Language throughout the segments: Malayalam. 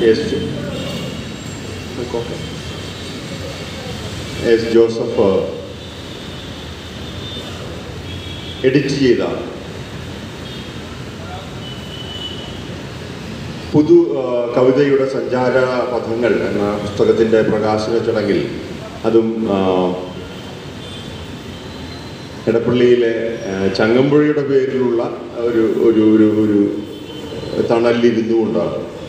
എസ് എസ് ജോസഫ് എഡിറ്റ് ചെയ്ത പുതു ആ, കവിതയുടെ സഞ്ചാര പഥങ്ങൾ എന്ന പുസ്തകത്തിൻ്റെ പ്രകാശന ചടങ്ങിൽ അതും ആ, എടപ്പള്ളിയിലെ ആ, ചങ്ങമ്പുഴയുടെ പേരിലുള്ള ഒരു ഒരു ഒരു ഒരു തണലിരുന്നുകൊണ്ട്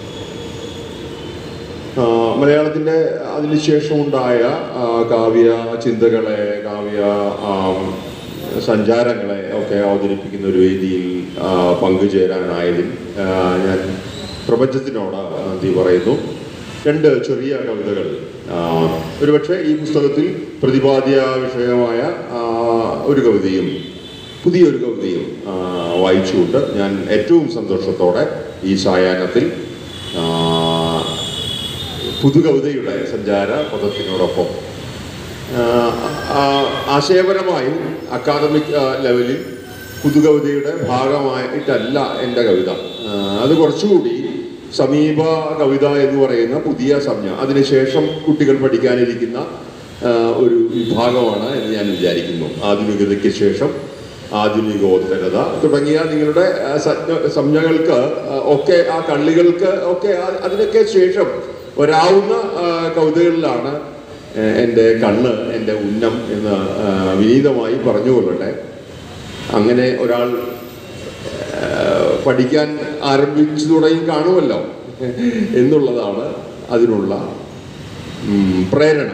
ആ, മലയാളത്തിൻ്റെ അതിനുശേഷം ഉണ്ടായ ആ, കാവ്യ ചിന്തകളെ കാവ്യ ആ, സഞ്ചാരങ്ങളെ ഒക്കെ അവതരിപ്പിക്കുന്ന ഒരു വേദിയിൽ ആ, പങ്കുചേരാനായതിൽ ആ, ഞാൻ പ്രപഞ്ചത്തിനോട് നന്ദി പറയുന്നു രണ്ട് ചെറിയ കവിതകൾ ആ, ഒരുപക്ഷെ ഈ പുസ്തകത്തിൽ പ്രതിപാദ്യ വിഷയമായ ആ, ഒരു കവിതയും പുതിയൊരു കവിതയും ആ, വായിച്ചുകൊണ്ട് ഞാൻ ഏറ്റവും സന്തോഷത്തോടെ ഈ സായാഹ്നത്തിൽ ആ, പുതുകവിതയുടെ സഞ്ചാര പദത്തിനോടൊപ്പം ആ, ആ, ആശയപരമായും അക്കാദമിക് ആ, ലെവലിൽ പുതുകവിതയുടെ ഭാഗമായിട്ടല്ല എൻ്റെ കവിത ആ, അത് കുറച്ചുകൂടി സമീപ കവിത എന്ന് പറയുന്ന പുതിയ സംജ്ഞ അതിനുശേഷം കുട്ടികൾ പഠിക്കാനിരിക്കുന്ന ആ, ഒരു വിഭാഗമാണ് എന്ന് ഞാൻ വിചാരിക്കുന്നു ആധുനികതയ്ക്ക് ശേഷം ആധുനികോത്തരത തുടങ്ങിയ നിങ്ങളുടെ ആ, സജ്ഞ- സംജ്ഞകൾക്ക് ആ, ഒക്കെ ആ കള്ളികൾക്ക് ഒക്കെ ആ- അതിനൊക്കെ ശേഷം വരാവുന്ന ആ, കവിതകളിലാണ് ആ, എൻ്റെ കണ്ണ് എൻ്റെ ഉന്നം എന്ന് ആ, വിനീതമായി പറഞ്ഞുകൊള്ളട്ടെ അങ്ങനെ ഒരാൾ ആ, പഠിക്കാൻ ആരംഭിച്ചു തുടങ്ങി കാണുമല്ലോ എന്നുള്ളതാണ് അതിനുള്ള ഉം, പ്രേരണ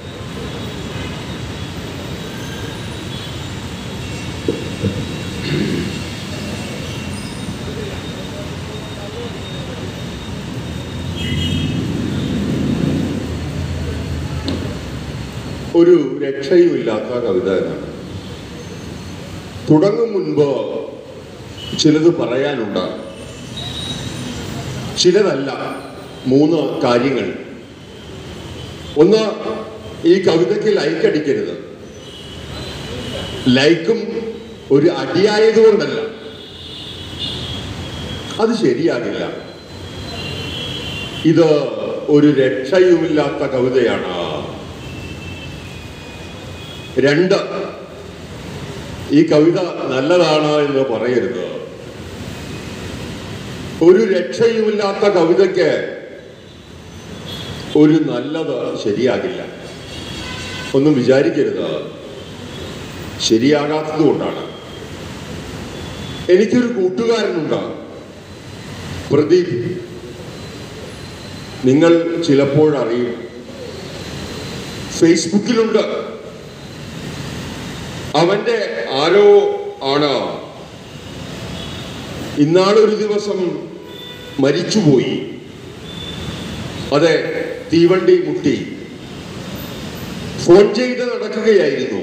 ഒരു രക്ഷയുമില്ലാത്ത കവിത എന്നാണ് തുടങ്ങും മുൻപ് ചിലത് പറയാനുണ്ട് ചിലതല്ല മൂന്ന് കാര്യങ്ങൾ ഒന്ന് ഈ കവിതയ്ക്ക് ലൈക്ക് അടിക്കരുത് ലൈക്കും ഒരു അടിയായതുകൊണ്ടല്ല അത് ശരിയാകില്ല ഇത് ഒരു രക്ഷയുമില്ലാത്ത കവിതയാണ് രണ്ട് ഈ കവിത നല്ലതാണ് എന്ന് പറയരുത് ഒരു രക്ഷയുമില്ലാത്ത കവിതയ്ക്ക് ഒരു നല്ലത് ശരിയാകില്ല ഒന്നും വിചാരിക്കരുത് ശരിയാകാത്തത് കൊണ്ടാണ് എനിക്കൊരു കൂട്ടുകാരനുണ്ട് പ്രദീപ് നിങ്ങൾ ചിലപ്പോഴറിയും ഫേസ്ബുക്കിലുണ്ട് അവന്റെ ആരോ ആണ് ഇന്നാളൊരു ദിവസം മരിച്ചുപോയി അതെ തീവണ്ടി മുട്ടി ഫോൺ ചെയ്ത് നടക്കുകയായിരുന്നു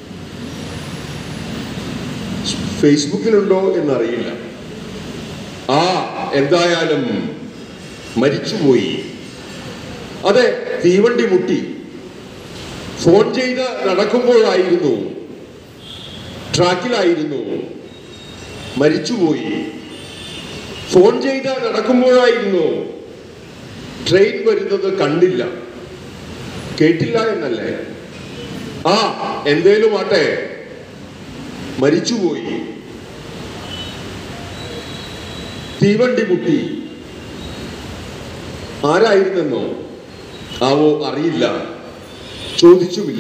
ഫേസ്ബുക്കിലുണ്ടോ എന്നറിയില്ല ആ എന്തായാലും മരിച്ചുപോയി അതെ തീവണ്ടി മുട്ടി ഫോൺ ചെയ്ത് നടക്കുമ്പോഴായിരുന്നു ട്രാക്കിലായിരുന്നു മരിച്ചുപോയി ഫോൺ ചെയ്ത് നടക്കുമ്പോഴായിരുന്നു ട്രെയിൻ വരുന്നത് കണ്ടില്ല കേട്ടില്ല എന്നല്ലേ ആ എന്തേലും ആട്ടെ മരിച്ചുപോയി തീവണ്ടി മുട്ടി ആരായിരുന്നെന്നോ ആവോ അറിയില്ല ചോദിച്ചുമില്ല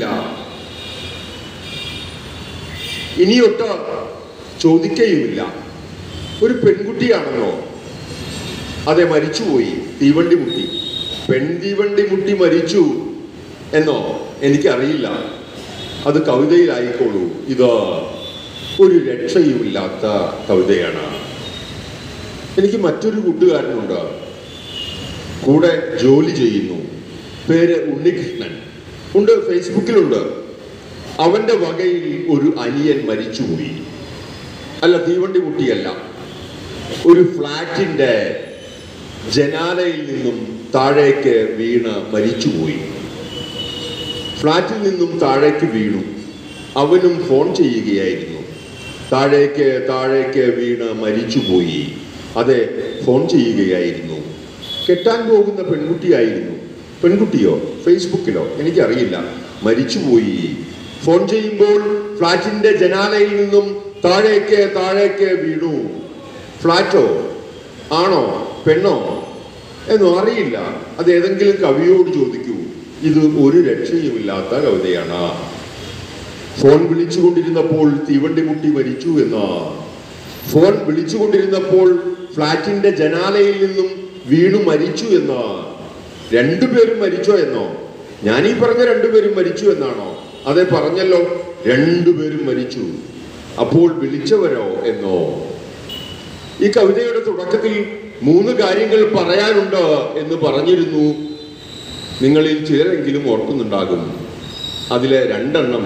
ഇനിയൊട്ട് ചോദിക്കുകയുമില്ല ഒരു പെൺകുട്ടിയാണല്ലോ അതെ മരിച്ചുപോയി തീവണ്ടി മുട്ടി പെൺ തീവണ്ടി മുട്ടി മരിച്ചു എന്നോ എനിക്കറിയില്ല അത് കവിതയിലായിക്കോളൂ ഇത് ഒരു രക്ഷയുമില്ലാത്ത കവിതയാണ് എനിക്ക് മറ്റൊരു കൂട്ടുകാരനുണ്ട് കൂടെ ജോലി ചെയ്യുന്നു പേര് ഉണ്ണികൃഷ്ണൻ ഉണ്ട് ഫേസ്ബുക്കിലുണ്ട് അവന്റെ വകയിൽ ഒരു അനിയൻ മരിച്ചുപോയി അല്ല തീവണ്ടി മുട്ടിയല്ല ഒരു ഫ്ലാറ്റിന്റെ ജനാലയിൽ നിന്നും താഴേക്ക് വീണ് മരിച്ചുപോയി ഫ്ലാറ്റിൽ നിന്നും താഴേക്ക് വീണു അവനും ഫോൺ ചെയ്യുകയായിരുന്നു താഴേക്ക് താഴേക്ക് വീണ് മരിച്ചുപോയി അതെ ഫോൺ ചെയ്യുകയായിരുന്നു കെട്ടാൻ പോകുന്ന പെൺകുട്ടിയായിരുന്നു പെൺകുട്ടിയോ ഫേസ്ബുക്കിലോ എനിക്കറിയില്ല മരിച്ചുപോയി ഫോൺ ചെയ്യുമ്പോൾ ഫ്ലാറ്റിന്റെ ജനാലയിൽ നിന്നും താഴേക്ക് താഴേക്ക് വീണു ഫ്ലാറ്റോ ആണോ പെണ്ണോ എന്നും അറിയില്ല അത് ഏതെങ്കിലും കവിയോട് ചോദിക്കൂ ഇത് ഒരു രക്ഷയുമില്ലാത്ത കവിതയാണ് ഫോൺ വിളിച്ചുകൊണ്ടിരുന്നപ്പോൾ തീവണ്ടി മുട്ടി മരിച്ചു എന്ന ഫോൺ വിളിച്ചുകൊണ്ടിരുന്നപ്പോൾ ഫ്ലാറ്റിന്റെ ജനാലയിൽ നിന്നും വീണു മരിച്ചു എന്ന രണ്ടുപേരും മരിച്ചോ എന്നോ ഞാൻ ഈ പറഞ്ഞ രണ്ടുപേരും മരിച്ചു എന്നാണോ അതെ പറഞ്ഞല്ലോ രണ്ടുപേരും മരിച്ചു അപ്പോൾ വിളിച്ചവരോ എന്നോ ഈ കവിതയുടെ തുടക്കത്തിൽ മൂന്ന് കാര്യങ്ങൾ പറയാനുണ്ട് എന്ന് പറഞ്ഞിരുന്നു നിങ്ങളിൽ ചിലരെങ്കിലും ഓർക്കുന്നുണ്ടാകും അതിലെ രണ്ടെണ്ണം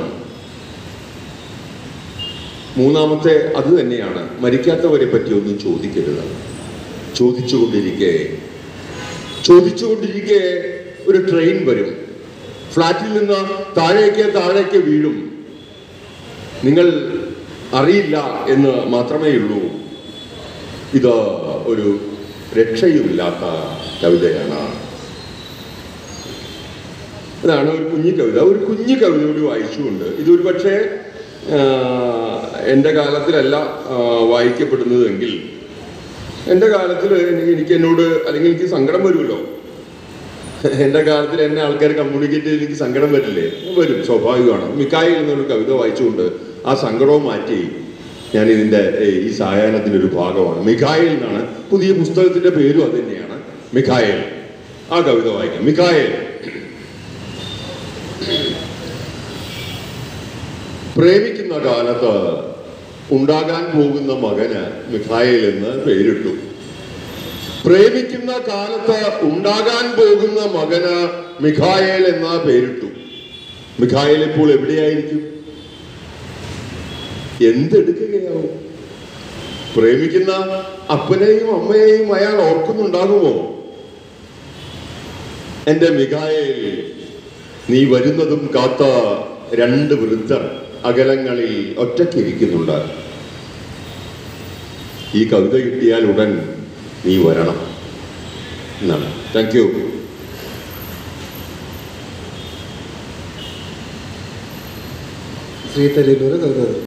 മൂന്നാമത്തെ അത് തന്നെയാണ് മരിക്കാത്തവരെ പറ്റി ഒന്നും ചോദിക്കരുത് ചോദിച്ചുകൊണ്ടിരിക്കെ ചോദിച്ചുകൊണ്ടിരിക്കെ ഒരു ട്രെയിൻ വരും ഫ്ലാറ്റിൽ നിന്ന് താഴേക്ക് താഴേക്ക് വീഴും നിങ്ങൾ അറിയില്ല എന്ന് മാത്രമേ ഉള്ളൂ ഇത് ഒരു രക്ഷയുമില്ലാത്ത കവിതയാണ് അതാണ് ഒരു കുഞ്ഞു കവിത ഒരു കുഞ്ഞു കവിത കൂടി വായിച്ചുകൊണ്ട് ഇതൊരു പക്ഷേ എൻ്റെ കാലത്തിലല്ല ആ, വായിക്കപ്പെടുന്നതെങ്കിൽ എൻ്റെ കാലത്തിൽ എനിക്ക് എനിക്ക് എന്നോട് അല്ലെങ്കിൽ എനിക്ക് സങ്കടം വരുമല്ലോ എൻ്റെ കാലത്തിൽ എന്നെ ആൾക്കാർ കമ്മ്യൂണിക്കേറ്റ് ചെയ്ത് എനിക്ക് സങ്കടം വരില്ലേ വരും സ്വാഭാവികമാണ് മിക്കായിൽ എന്നൊരു കവിത വായിച്ചുകൊണ്ട് ആ സങ്കടവും മാറ്റി ഞാൻ ഇതിൻ്റെ ഈ സായാഹ്നത്തിൻ്റെ ഒരു ഭാഗമാണ് മിഖായിൽ എന്നാണ് പുതിയ പുസ്തകത്തിൻ്റെ പേരും അത് തന്നെയാണ് മിഖായേൽ ആ കവിത വായിക്കാം മിഖായേൽ പ്രേമിക്കുന്ന കാലത്ത് ഉണ്ടാകാൻ പോകുന്ന മകന് മിഖായേൽ എന്ന് പേരിട്ടു പ്രേമിക്കുന്ന കാലത്ത് ഉണ്ടാകാൻ പോകുന്ന മകന് മിഖായേൽ എന്ന പേരിട്ടു മിഖായേൽ ഇപ്പോൾ എവിടെയായിരിക്കും എന്തെടുക്കുകയാവും പ്രേമിക്കുന്ന അപ്പനെയും അമ്മയെയും അയാൾ ഓർക്കുന്നുണ്ടാകുമോ എന്റെ മിഖായേൽ നീ വരുന്നതും കാത്ത രണ്ട് വൃദ്ധർ അകലങ്ങളിൽ ഒറ്റയ്ക്കിരിക്കുന്നുണ്ട് ഈ കവിത കിട്ടിയാൽ ഉടൻ നീ വരണം എന്നാണ് താങ്ക് യു ശ്രീ തലയിലൂർ കവിത